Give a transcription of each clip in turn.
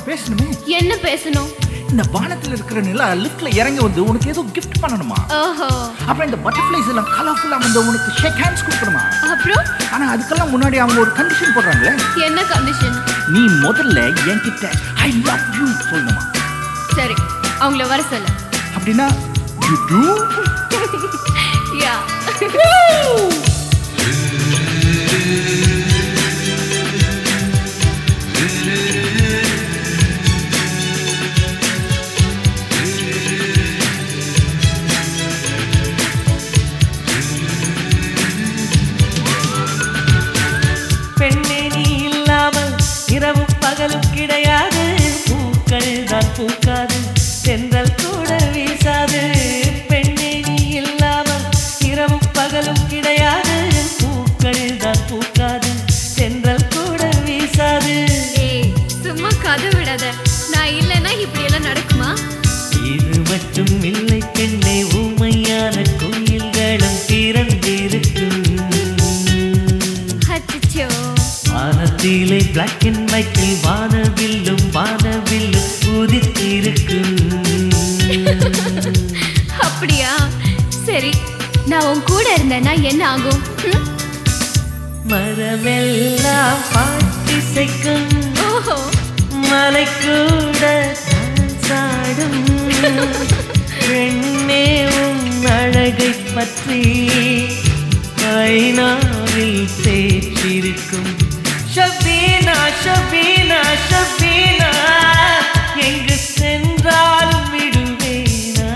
பேசணுமே என்ன பேசணும் இந்த வானத்துல இருக்கிற நிலா லிஃப்ட்ல இறங்கி வந்து உனக்கு ஏதோ கிஃப்ட் பண்ணணுமா ஓஹோ அப்புறம் இந்த பட்டர்ஃப்ளைஸ் எல்லாம் கலர்ஃபுல்லா வந்து உனக்கு ஷேக் ஹேண்ட்ஸ் கொடுக்கணுமா அப்புறம் ஆனா அதுக்கெல்லாம் முன்னாடி அவங்க ஒரு கண்டிஷன் போடுறாங்களே என்ன கண்டிஷன் நீ முதல்ல என்கிட்ட ஐ லவ் யூ சொல்லணுமா சரி அவங்கள வர சொல்லு அப்படின்னா யூ டூ யா பெண்ணே நீ இல்லாமல் இரவும் பகலும் கிடையாது பூக்கள் தான் பூக்காது தென்றல் கூட வீசாது பெண்ணே நீ இல்லாமல் இரவும் பகலும் கிடையாது பூக்கள் தான் பூக்காது தென்றல் கூட வீசாது ஏய் சும்மா கதை விடாத நான் இல்லைன்னா இப்படி எல்லாம் நடக்குமா இது மட்டும் இல்லை பெண்ணே ஊமையான கோயில்களும் திறந்திருக்கும் அச்சச்சோ வானத்திலே பிளாக் அண்ட் ஒயிட்டில் வானவில்லும் வானவில்லும் உதித்திருக்கும் அப்படியா சரி நான் உன் கூட இருந்தேன்னா என்ன ஆகும் ம்? மரமெல்லாம் பாட்டிசைக்கும் ஓஹோ மலை கூட சாடும் பெண்ணே உன் அழகை பற்றி ஐநாவில் தேற்றிருக்கும் ஷபீனா ஷபீனா ஷபீனா எங்கு சென்றாலும் விடுவேனா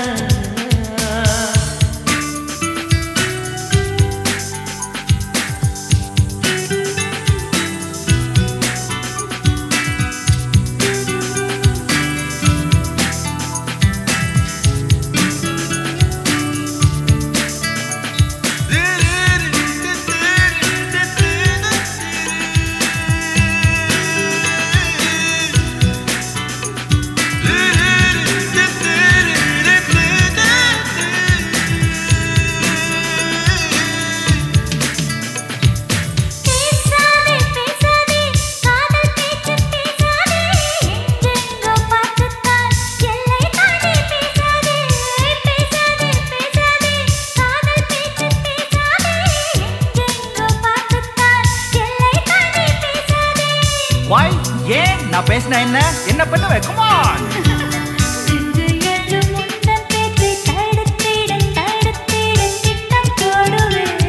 பேசாதே பேசாதே காதல் பேச்சு பேசாதே எங்கெங்கோ பார்த்துத்தான் எல்லை தாண்டி பேசாதே பேசாதே பேசாதே காதல் பேச்சு பேசாதே எங்கெங்கோ பார்த்துத்தான் எல்லை தாண்டி பேசாதே வாய் ஏன் நான் பேசினா என்ன என்ன பண்ணுவேன் கமான் இன்று எழும் உந்தன் பேச்சை தடுத்திட தடுத்திட திட்டம் போடுவேன்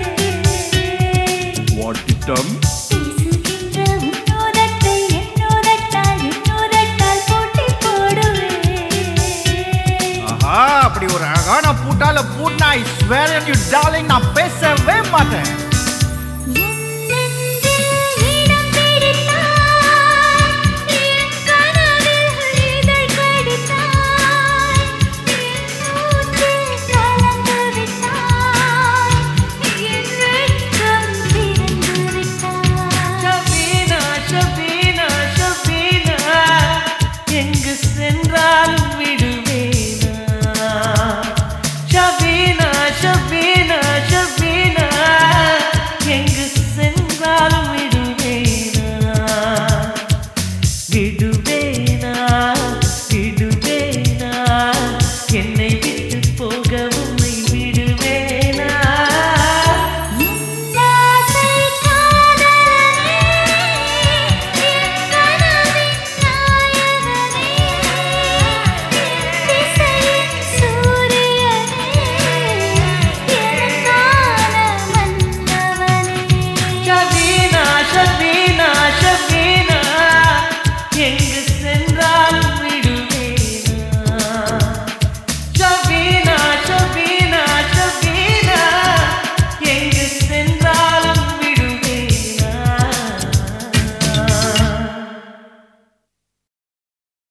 வாட் திட்டம் பேசுகின்ற உன்னோதத்தை என்னோதட்டால் என்னோதட்டால் போட்டி போடுவேன் ஆஹா அப்படி ஒரு அழகான பூட்டால பூட்னா ஐ ஸ்வேர் யூ டார்லிங் நான் பேசவே மாட்டேன்